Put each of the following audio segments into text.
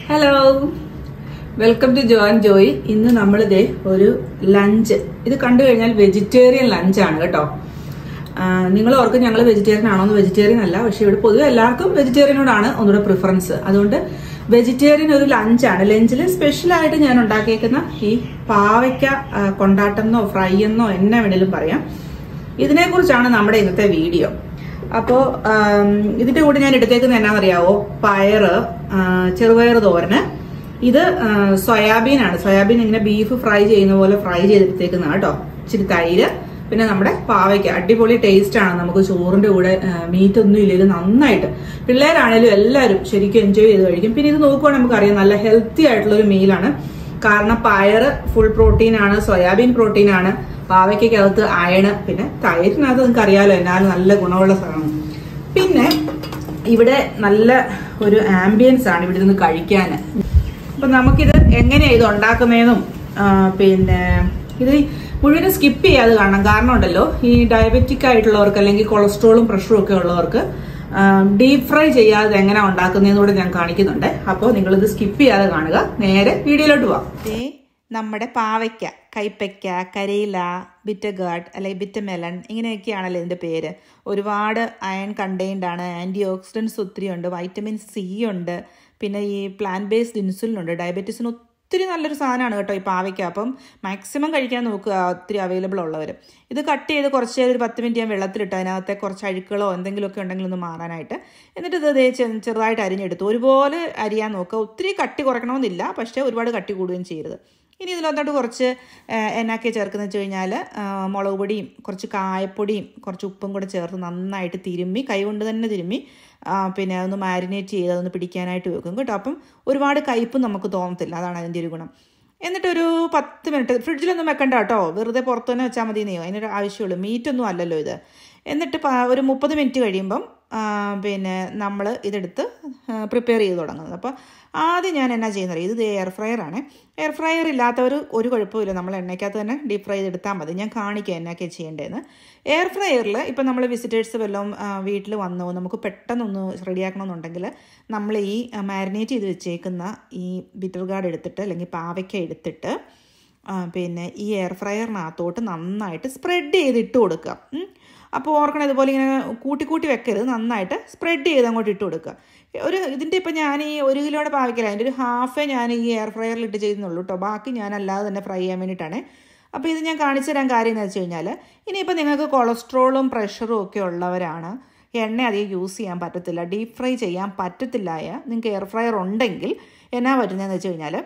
Hello welcome to Jon Joy ഇന്ന് നമ്മളിതേ ഒരു ലഞ്ച് ഇത് കണ്ടു കഴിഞ്ഞാൽ വെജിറ്റേറിയൻ ലഞ്ചാണ് കേട്ടോ നിങ്ങൾ ഓർക്കും ഞങ്ങൾ വെജിറ്റേറിയൻ ആണോ എന്ന് വെജിറ്റേറിയൻ അല്ല പക്ഷെ ഇവിടെ പൊതുവെ എല്ലാവർക്കും വെജിറ്റേറിയനോടാണ് ഒന്നുകൂടെ പ്രിഫറൻസ് അതുകൊണ്ട് വെജിറ്റേറിയൻ ഒരു ലഞ്ചാണ് ലഞ്ചിൽ സ്പെഷ്യലായിട്ട് ഞാൻ ഉണ്ടാക്കിയേക്കുന്ന ഈ പാവയ്ക്ക ആ, കൊണ്ടാട്ടെന്നോ ഫ്രൈ എന്നോ എന്നെ വേണേലും പറയാം ഇതിനെക്കുറിച്ചാണ് നമ്മുടെ ഇന്നത്തെ വീഡിയോ അപ്പോൾ ഇതിന്റെ കൂടെ ഞാൻ എടുത്തേക്കുന്നത് എന്നാണെന്നറിയാവോ പയറ് ആ, ചെറുപയർ തോരന് ഇത് ആ, സോയാബീനാണ് സോയാബീൻ ഇങ്ങനെ ബീഫ് ഫ്രൈ ചെയ്യുന്ന പോലെ ഫ്രൈ ചെയ്തെടുത്തേക്കുന്ന കേട്ടോ ഇച്ചിരി തൈര് പിന്നെ നമ്മുടെ പാവയ്ക്ക അടിപൊളി ടേസ്റ്റ് ആണ് നമുക്ക് ചോറിന്റെ കൂടെ മീറ്റ് ഒന്നും ഇല്ലെങ്കിലും നന്നായിട്ട് പിള്ളേരാണേലും എല്ലാവരും ശരിക്കും എൻജോയ് ചെയ്ത് കഴിക്കും പിന്നെ ഇത് നോക്കുവാണെങ്കിൽ നമുക്കറിയാം നല്ല ഹെൽത്തി ആയിട്ടുള്ള ഒരു മീലാണ് കാരണം പയറ് ഫുൾ പ്രോട്ടീൻ ആണ് സോയാബീൻ പ്രോട്ടീൻ ആണ് പാവയ്ക്കകത്ത് അയണ് പിന്നെ തൈരിനകത്ത് നിങ്ങൾക്ക് അറിയാലോ എന്നാലും നല്ല ഗുണമുള്ള സാധനം പിന്നെ ഇവിടെ നല്ല ഒരു ആംബിയൻസ് ആണ് ഇവിടെ നിന്ന് കഴിക്കാൻ അപ്പൊ നമുക്കിത് എങ്ങനെയാ ഇത് ഉണ്ടാക്കുന്നതെന്നും ആ, പിന്നെ ഇത് മുഴുവനും സ്കിപ്പ് ചെയ്യാതെ കാണണം കാരണം ഉണ്ടല്ലോ ഈ ഡയബറ്റിക് ആയിട്ടുള്ളവർക്ക് അല്ലെങ്കിൽ കൊളസ്ട്രോളും പ്രഷറും ഒക്കെ ഉള്ളവർക്ക് ഡീപ് ഫ്രൈ ചെയ്യാതെ എങ്ങനെ ഉണ്ടാക്കുന്നതെന്ന് കൂടെ ഞാൻ കാണിക്കുന്നുണ്ട് അപ്പോൾ നിങ്ങളിത് സ്കിപ്പ് ചെയ്യാതെ കാണുക നേരെ വീഡിയോയിലോട്ട് പോവാം നമ്മുടെ പാവയ്ക്ക കൈപ്പയ്ക്ക കരയില ബിറ്റഗാർഡ് അല്ലെങ്കിൽ ബിറ്റമെലൺ ഇങ്ങനെയൊക്കെയാണല്ലോ ഇതിൻ്റെ പേര് ഒരുപാട് അയൺ കണ്ടെയ്ൻഡ് ആണ് ആൻറ്റി ഓക്സിഡൻസ് ഒത്തിരി ഉണ്ട് വൈറ്റമിൻ സി ഉണ്ട് പിന്നെ ഈ പ്ലാൻ ബേസ്ഡ് ഇൻസുലിൻ ഉണ്ട് ഡയബറ്റീസിന് ഒത്തിരി നല്ലൊരു സാധനമാണ് കേട്ടോ ഈ പാവയ്ക്ക അപ്പം മാക്സിമം കഴിക്കാൻ നോക്കുക ഒത്തിരി അവൈലബിൾ ഉള്ളവർ ഇത് കട്ട് ചെയ്ത് കുറച്ച് നേരം ഒരു പത്ത് മിനിറ്റ് ഞാൻ വെള്ളത്തിലിട്ട് അതിനകത്തെ കുറച്ച് അഴുക്കളോ എന്തെങ്കിലുമൊക്കെ ഉണ്ടെങ്കിൽ ഒന്ന് മാറാനായിട്ട് എന്നിട്ട് ഇത് ദേ ചെ- ചെറുതായിട്ട് അരിഞ്ഞെടുത്തു ഒരുപോലെ അരിയാൻ നോക്കുക ഒത്തിരി കട്ടി കുറയ്ക്കണമെന്നില്ല പക്ഷേ ഒരുപാട് കട്ടി കൂടുകയും ചെയ്യരുത് ഇനി ഇതിനകത്തോട്ട് കുറച്ച് ഏഹ്, എന്നാക്കി ചേർക്കുന്നത് വെച്ച് കഴിഞ്ഞാൽ മുളക് പൊടിയും കുറച്ച് കായപ്പൊടിയും കുറച്ച് ഉപ്പും കൂടെ ചേർത്ത് നന്നായിട്ട് തിരുമ്മി കൈ കൊണ്ട് തന്നെ തിരുമ്മി ആ, പിന്നെ അതൊന്ന് മാരിനേറ്റ് ചെയ്ത് അതൊന്ന് പിടിക്കാനായിട്ട് വെക്കും കേട്ടോ അപ്പം ഒരുപാട് കയ്പും നമുക്ക് തോന്നത്തില്ല അതാണ് അതിൻ്റെ ഒരു ഗുണം എന്നിട്ടൊരു പത്ത് മിനിറ്റ് ഫ്രിഡ്ജിലൊന്നും വെക്കണ്ട കേട്ടോ വെറുതെ പുറത്ത് തന്നെ വെച്ചാൽ മതി നീയോ അതിനൊരു ആവശ്യമുള്ളൂ മീറ്റൊന്നും അല്ലല്ലോ ഇത് എന്നിട്ട് പ- ഒരു മുപ്പത് മിനിറ്റ് കഴിയുമ്പം ആ, പിന്നെ നമ്മൾ ഇതെടുത്ത് പ്രിപ്പയർ ചെയ്ത് തുടങ്ങുന്നത് അപ്പോൾ ആദ്യം ഞാൻ എന്നാ ചെയ്യുന്നത് ഇത് എയർ ഫ്രയർ ആണ് എയർ ഫ്രയർ ഇല്ലാത്തവർ ഒരു കുഴപ്പമില്ല നമ്മൾ എണ്ണയ്ക്കകത്ത് തന്നെ ഡീപ് ഫ്രൈ ചെയ്തെടുത്താൽ മതി ഞാൻ കാണിക്കാം എന്നൊക്കെയാണ് ചെയ്യേണ്ടതെന്ന് എയർ ഫ്രയറിൽ ഇപ്പം നമ്മൾ വിസിറ്റേഴ്സ് വല്ലതും വീട്ടിൽ വന്നു നമുക്ക് പെട്ടെന്നൊന്ന് റെഡിയാക്കണമെന്നുണ്ടെങ്കിൽ നമ്മൾ ഈ മാരിനേറ്റ് ചെയ്ത് വെച്ചേക്കുന്ന ഈ ബിറ്റർ ഗാർഡ് എടുത്തിട്ട് അല്ലെങ്കിൽ പാവയ്ക്ക എടുത്തിട്ട് ആ, പിന്നെ ഈ എയർ ഫ്രയറിനകത്തോട്ട് നന്നായിട്ട് സ്പ്രെഡ് ചെയ്ത് ഇട്ട് കൊടുക്കുക ഉം. അപ്പോൾ ഓർക്കണം ഇതുപോലെ ഇങ്ങനെ കൂട്ടി കൂട്ടി വെക്കരുത് നന്നായിട്ട് സ്പ്രെഡ് ചെയ്ത് അങ്ങോട്ട് ഇട്ട് കൊടുക്കുക ഒരു ഇതിൻ്റെ ഇപ്പം ഞാൻ ഈ ഒരു കിലോയുടെ പാവയ്ക്കല അതിൻ്റെ ഒരു ഹാഫേ ഞാൻ ഈ എയർ ഫ്രയറിൽ ഇട്ട് ചെയ്യുന്നുള്ളൂ കേട്ടോ ബാക്കി ഞാൻ അല്ലാതെ തന്നെ ഫ്രൈ ചെയ്യാൻ വേണ്ടിയിട്ടാണ് അപ്പോൾ ഇത് ഞാൻ കാണിച്ചു തരാൻ കാര്യം എന്ന് വെച്ച് കഴിഞ്ഞാൽ ഇനിയിപ്പോൾ നിങ്ങൾക്ക് കൊളസ്ട്രോളും പ്രഷറും ഒക്കെ ഉള്ളവരാണ് എണ്ണ അധികം യൂസ് ചെയ്യാൻ പറ്റത്തില്ല ഡീപ്പ് ഫ്രൈ ചെയ്യാൻ പറ്റത്തില്ലായ നിങ്ങൾക്ക് എയർ ഫ്രയർ ഉണ്ടെങ്കിൽ എന്നാ പറ്റുന്നതെന്ന് വെച്ച് കഴിഞ്ഞാൽ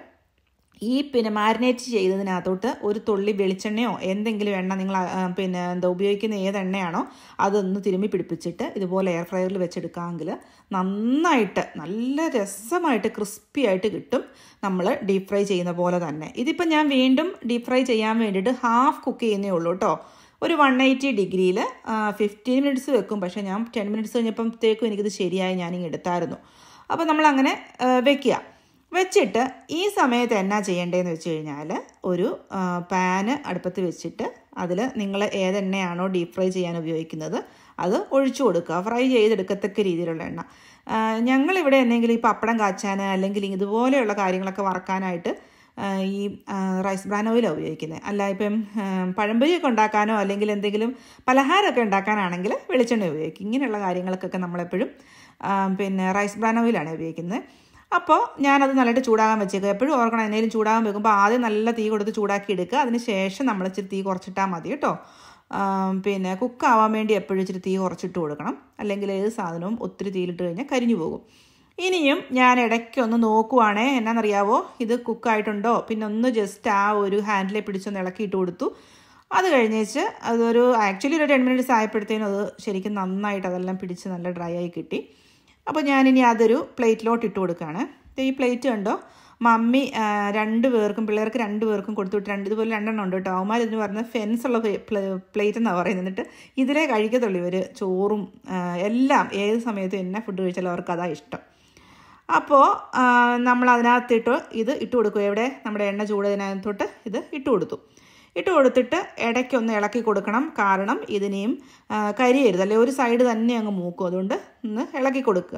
ഈ പിന്നെ മാരിനേറ്റ് ചെയ്തതിനകത്തോട്ട് ഒരു തുള്ളി വെളിച്ചെണ്ണയോ എന്തെങ്കിലും എണ്ണ നിങ്ങൾ ആ, പിന്നെ എന്താ ഉപയോഗിക്കുന്ന ഏത് എണ്ണയാണോ അതൊന്ന് തിരുമ്മി പിടിപ്പിച്ചിട്ട് ഇതുപോലെ എയർ ഫ്രയറിൽ വെച്ചെടുക്കാമെങ്കിൽ നന്നായിട്ട് നല്ല രസമായിട്ട് ക്രിസ്പി ആയിട്ട് കിട്ടും നമ്മൾ ഡീപ്പ് ഫ്രൈ ചെയ്യുന്ന പോലെ തന്നെ ഇതിപ്പോൾ ഞാൻ വീണ്ടും ഡീപ്പ് ഫ്രൈ ചെയ്യാൻ വേണ്ടിയിട്ട് ഹാഫ് കുക്ക് ചെയ്യുന്നേ ഉള്ളൂ കേട്ടോ ഒരു വൺ എയ്റ്റി ഡിഗ്രിയിൽ ഫിഫ്റ്റീൻ മിനിറ്റ്സ് വെക്കും പക്ഷേ ഞാൻ ടെൻ മിനിറ്റ്സ് കഴിഞ്ഞപ്പോഴത്തേക്കും എനിക്കിത് ശരിയായി ഞാനിങ്ങ് എടുത്തായിരുന്നു അപ്പോൾ നമ്മളങ്ങനെ ആ, വെക്കുക വെച്ചിട്ട് ഈ സമയത്ത് എന്നാ ചെയ്യേണ്ടതെന്ന് വെച്ച് കഴിഞ്ഞാൽ ഒരു ആ, പാന് അടുപ്പത്ത് വെച്ചിട്ട് അതിൽ നിങ്ങൾ ഏതെണ്ണയാണോ ഡീപ്പ് ഫ്രൈ ചെയ്യാൻ ഉപയോഗിക്കുന്നത് അത് ഒഴിച്ചു കൊടുക്കുക ഫ്രൈ ചെയ്തെടുക്കത്തക്ക രീതിയിലുള്ള എണ്ണ ആ, ഞങ്ങളിവിടെ എന്തെങ്കിലും ഈ പപ്പടം കാച്ചാൻ അല്ലെങ്കിൽ ഇതുപോലെയുള്ള കാര്യങ്ങളൊക്കെ വറക്കാനായിട്ട് ആ, ഈ ആ, റൈസ് ബ്രാൻ ഓയിലാണ് ഉപയോഗിക്കുന്നത് അല്ല ഇപ്പം ആ, പഴംപൊരിയൊക്കെ ഉണ്ടാക്കാനോ അല്ലെങ്കിൽ എന്തെങ്കിലും പലഹാരമൊക്കെ ഉണ്ടാക്കാനാണെങ്കിൽ വെളിച്ചെണ്ണ ഉപയോഗിക്കും ഇങ്ങനെയുള്ള കാര്യങ്ങൾക്കൊക്കെ നമ്മളെപ്പോഴും ആ, പിന്നെ റൈസ് ബ്രാൻ ഓയിലാണ് ഉപയോഗിക്കുന്നത് അപ്പോൾ ഞാനത് നല്ലതായിട്ട് ചൂടാകാൻ വെച്ചേക്കുക എപ്പോഴും ഓർക്കണം എന്തെങ്കിലും ചൂടാകാൻ വെക്കുമ്പോൾ ആദ്യം നല്ല തീ കൊടുത്ത് ചൂടാക്കി എടുക്കുക അതിന് ശേഷം നമ്മൾ ഇച്ചിരി തീ കുറച്ചിട്ടാൽ മതി കേട്ടോ ആം, പിന്നെ കുക്കാവാൻ വേണ്ടി എപ്പോഴും ഇച്ചിരി തീ കുറച്ചിട്ട് കൊടുക്കണം അല്ലെങ്കിൽ ഏത് സാധനവും ഒത്തിരി തീയിലിട്ട് കഴിഞ്ഞാൽ കരിഞ്ഞു പോകും ഇനിയും ഞാൻ ഇടയ്ക്കൊന്ന് നോക്കുവാണേ എന്നാണെന്നറിയാവോ ഇത് കുക്കായിട്ടുണ്ടോ പിന്നെ ഒന്ന് ജസ്റ്റ് ആ ഒരു ഹാൻഡിലെ പിടിച്ചൊന്ന് ഇളക്കിയിട്ട് കൊടുത്തു അത് കഴിഞ്ഞേച്ച് അതൊരു ആക്ച്വലി ഒരു ടെൻ മിനിറ്റ്സ് ആയപ്പോഴത്തേനും അത് ശരിക്കും നന്നായിട്ട് അതെല്ലാം പിടിച്ച് നല്ല ഡ്രൈ ആയി കിട്ടി അപ്പോൾ ഞാനിനി അതൊരു പ്ലേറ്റിലോട്ട് ഇട്ട് കൊടുക്കുകയാണ് ദേ ഈ പ്ലേറ്റ് കണ്ടോ മമ്മി ആ, രണ്ട് പേർക്കും പിള്ളേർക്ക് രണ്ട് പേർക്കും കൊടുത്തു വിട്ട് രണ്ട് ഇതുപോലെ രണ്ടെണ്ണം ഉണ്ട് കേട്ടോ അവന്മാർ ഇതിന് പറഞ്ഞ ഫെൻസ് ഉള്ള പ്ലേറ്റ് എന്നാണ് പറയുന്നത് എന്നിട്ട് ഇതിലേ കഴിക്കത്തുള്ളൂ ഇവർ ചോറും ആ, എല്ലാം ഏത് സമയത്തും എന്നെ ഫുഡ് കഴിച്ചാലും അവർക്ക് അതാ ഇഷ്ടം അപ്പോൾ നമ്മൾ അതിനകത്തിട്ട് ഇത് ഇട്ട് കൊടുക്കുക എവിടെ നമ്മുടെ എണ്ണ ചൂടതിനകത്തോട്ട് ഇത് ഇട്ട് കൊടുത്തു ഇട്ട് കൊടുത്തിട്ട് ഇടയ്ക്കൊന്ന് ഇളക്കി കൊടുക്കണം കാരണം ഇതിനെയും ആ, കരിയരുത് അല്ലെ ഒരു സൈഡ് തന്നെ അങ്ങ് മൂക്കും അതുകൊണ്ട് ഒന്ന് ഇളക്കി കൊടുക്കുക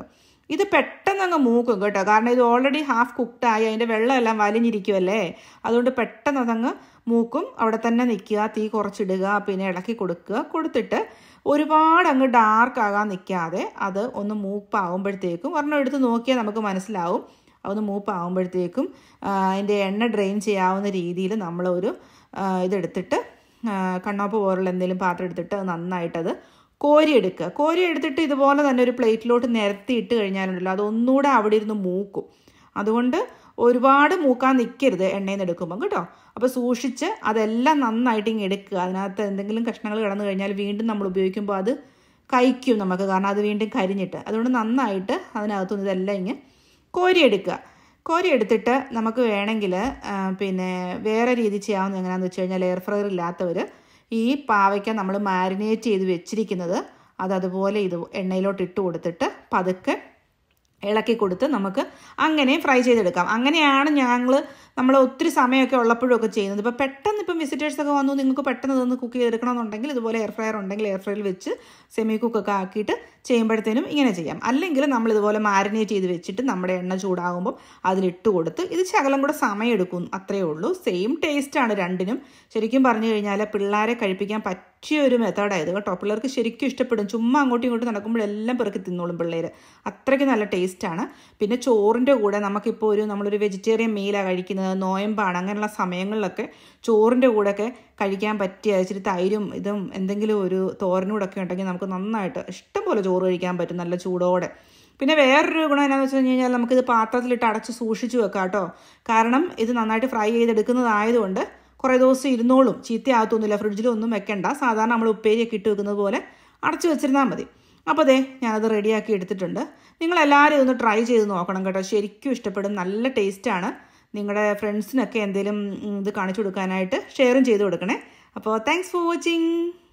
ഇത് പെട്ടെന്ന് അങ്ങ് മൂക്കും കേട്ടോ കാരണം ഇത് ഓൾറെഡി ഹാഫ് കുക്ക്ഡായി അതിൻ്റെ വെള്ളമെല്ലാം വലിഞ്ഞിരിക്കുമല്ലേ അതുകൊണ്ട് പെട്ടെന്ന് അതങ്ങ് മൂക്കും അവിടെ തന്നെ നിൽക്കുക തീ കുറച്ചിടുക പിന്നെ ഇളക്കി കൊടുക്കുക കൊടുത്തിട്ട് ഒരുപാട് അങ്ങ് ഡാർക്ക് ആകാൻ നിൽക്കാതെ അത് ഒന്ന് മൂപ്പാവുമ്പോഴത്തേക്കും ഒരെണ്ണം എടുത്ത് നോക്കിയാൽ നമുക്ക് മനസ്സിലാവും അതൊന്ന് മൂപ്പാവുമ്പോഴത്തേക്കും അതിൻ്റെ എണ്ണ ഡ്രെയിൻ ചെയ്യാവുന്ന രീതിയിൽ നമ്മളൊരു ആ, ഇതെടുത്തിട്ട് ആ, കണ്ണോപ്പ് പോലുള്ള എന്തെങ്കിലും പാത്രം എടുത്തിട്ട് അത് നന്നായിട്ടത് കോരിയെടുക്കുക കോരി എടുത്തിട്ട് ഇതുപോലെ തന്നെ ഒരു പ്ലേറ്റിലോട്ട് നിരത്തി ഇട്ട് കഴിഞ്ഞാലുണ്ടല്ലോ അതൊന്നുകൂടെ അവിടെ ഇരുന്ന് മൂക്കും അതുകൊണ്ട് ഒരുപാട് മൂക്കാൻ നിൽക്കരുത് എണ്ണയിൽ നിന്ന് എടുക്കുമ്പോൾ കേട്ടോ അപ്പോൾ സൂക്ഷിച്ച് അതെല്ലാം നന്നായിട്ട് ഇങ്ങ് എടുക്കുക അതിനകത്ത് എന്തെങ്കിലും കഷ്ണങ്ങൾ കിടന്നു കഴിഞ്ഞാൽ വീണ്ടും നമ്മൾ ഉപയോഗിക്കുമ്പോൾ അത് കഴിക്കും നമുക്ക് കാരണം അത് വീണ്ടും കരിഞ്ഞിട്ട് അതുകൊണ്ട് നന്നായിട്ട് അതിനകത്തുനിന്ന് ഇതെല്ലാം ഇങ്ങ് കോരിയെടുക്കുക കോരി എടുത്തിട്ട് നമുക്ക് വേണമെങ്കിൽ പിന്നെ വേറെ രീതി ചെയ്യാവുന്ന എങ്ങനെയാണെന്ന് വെച്ച് കഴിഞ്ഞാൽ എയർ ഫ്രയർ ഇല്ലാത്തവർ ഈ പാവയ്ക്ക നമ്മൾ മാരിനേറ്റ് ചെയ്ത് വെച്ചിരിക്കുന്നത് അത് അതുപോലെ ഇത് എണ്ണയിലോട്ട് ഇട്ട് കൊടുത്തിട്ട് പതുക്കെ ഇളക്കി കൊടുത്ത് നമുക്ക് അങ്ങനെ ഫ്രൈ ചെയ്തെടുക്കാം അങ്ങനെയാണ് ഞങ്ങൾ നമ്മൾ ഒത്തിരി സമയമൊക്കെ ഉള്ളപ്പോഴും ഒക്കെ ചെയ്യുന്നത് ഇപ്പോൾ പെട്ടെന്ന് ഇപ്പം വിസിറ്റേഴ്സ് ഒക്കെ വന്നു നിങ്ങൾക്ക് പെട്ടെന്ന് ഇതൊന്ന് കുക്ക് ചെയ്തെടുക്കണമെന്നുണ്ടെങ്കിൽ ഇതുപോലെ എയർ ഫ്രയർ ഉണ്ടെങ്കിൽ എയർ ഫ്രയറിൽ വെച്ച് സെമി കുക്കൊക്കെ ആക്കിയിട്ട് ചെയ്യുമ്പോഴത്തേനും ഇങ്ങനെ ചെയ്യാം അല്ലെങ്കിൽ നമ്മൾ ഇതുപോലെ മാരിനേറ്റ് ചെയ്ത് വെച്ചിട്ട് നമ്മുടെ എണ്ണ ചൂടാകുമ്പോൾ അതിലിട്ട് കൊടുത്ത് ഇത് ശകലം കൂടെ സമയം എടുക്കും അത്രയേ ഉള്ളൂ സെയിം ടേസ്റ്റാണ് രണ്ടിനും ശരിക്കും പറഞ്ഞു കഴിഞ്ഞാൽ പിള്ളേരെ കഴിപ്പിക്കാൻ പറ്റിയ ഒരു മെത്തേഡായത് കേട്ടോ പിള്ളേർക്ക് ശരിക്കും ഇഷ്ടപ്പെടും ചുമ്മാ അങ്ങോട്ടും ഇങ്ങോട്ടും നടക്കുമ്പോഴെല്ലാം പെറുക്കി തിന്നോളും പിള്ളേർ അത്രയ്ക്ക് നല്ല ടേസ്റ്റാണ് പിന്നെ ചോറിൻ്റെ കൂടെ നമുക്കിപ്പോൾ ഒരു നമ്മളൊരു വെജിറ്റേറിയൻ മീലാണ് കഴിക്കുന്നത് നോയമ്പാണ് അങ്ങനെയുള്ള സമയങ്ങളിലൊക്കെ ചോറിൻ്റെ കൂടെയൊക്കെ കഴിക്കാൻ പറ്റിയ ഇച്ചിരി തൈരും ഇതും എന്തെങ്കിലും ഒരു തോരനൂടൊക്കെ ഉണ്ടെങ്കിൽ നമുക്ക് നന്നായിട്ട് ഇഷ്ടംപോലെ ചോറ് കഴിക്കാൻ പറ്റും നല്ല ചൂടോടെ പിന്നെ വേറൊരു ഗുണം എന്നാന്ന് വെച്ച് കഴിഞ്ഞാൽ നമുക്കിത് പാത്രത്തിലിട്ട് അടച്ച് സൂക്ഷിച്ചു വെക്കാം കേട്ടോ കാരണം ഇത് നന്നായിട്ട് ഫ്രൈ ചെയ്തെടുക്കുന്നതായതുകൊണ്ട് കുറേ ദിവസം ഇരുന്നോളും ചീത്തയാകത്തൊന്നുമില്ല ഫ്രിഡ്ജിലൊന്നും വെക്കണ്ട സാധാരണ നമ്മൾ ഉപ്പേരിയൊക്കെ ഇട്ട് വെക്കുന്നത് പോലെ അടച്ചു വെച്ചിരുന്നാൽ മതി അപ്പോൾ ദേ ഞാനത് റെഡിയാക്കി എടുത്തിട്ടുണ്ട് നിങ്ങളെല്ലാവരും ഇതൊന്ന് ട്രൈ ചെയ്ത് നോക്കണം കേട്ടോ ശരിക്കും ഇഷ്ടപ്പെടും നല്ല ടേസ്റ്റാണ് നിങ്ങളുടെ ഫ്രണ്ട്സിനൊക്കെ എന്തെങ്കിലും ഉം, ഇത് കാണിച്ചു കൊടുക്കാനായിട്ട് ഷെയറും ചെയ്ത് കൊടുക്കണേ അപ്പോൾ താങ്ക്സ് ഫോർ വാച്ചിങ്